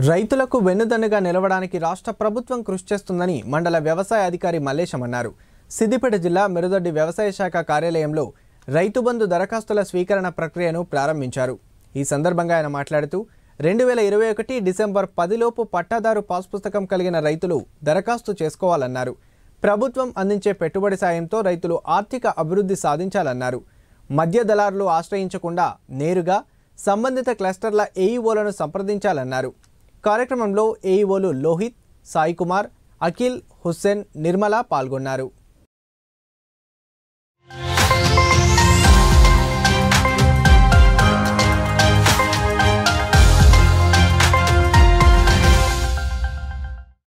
రైతులకు వెన్నుదన్నుగా నిలవడానికి రాష్ట్ర ప్రభుత్వం కృషి చేస్తుందని మండల వ్యవసాయ అధికారి మల్లేశం అన్నారు సిద్దిపేట జిల్లా మెరుదొడ్డి వ్యవసాయ శాఖ కార్యాలయంలో రైతు బంధు దరఖాస్తుల స్వీకరణ ప్రక్రియను ప్రారంభించారు ఈ సందర్భంగా ఆయన మాట్లాడుతూ రెండు వేల ఇరవై ఒకటి డిసెంబర్ పదిలోపు పట్టాదారు పాస్ పుస్తకం కలిగిన రైతులు దరఖాస్తు చేసుకోవాలన్నారు ప్రభుత్వం అందించే పెట్టుబడి సాయంతో రైతులు ఆర్థిక అభివృద్ధి సాధించాలన్నారు మధ్య దళారులు ఆశ్రయించకుండా నేరుగా సంబంధిత క్లస్టర్ల ఏఈఓలను సంప్రదించాలన్నారు కార్యక్రమంలో ఏఈఓలు లోహిత్ సాయి కుమార్ అఖిల్ హుస్సేన్ నిర్మల పాల్గొన్నారు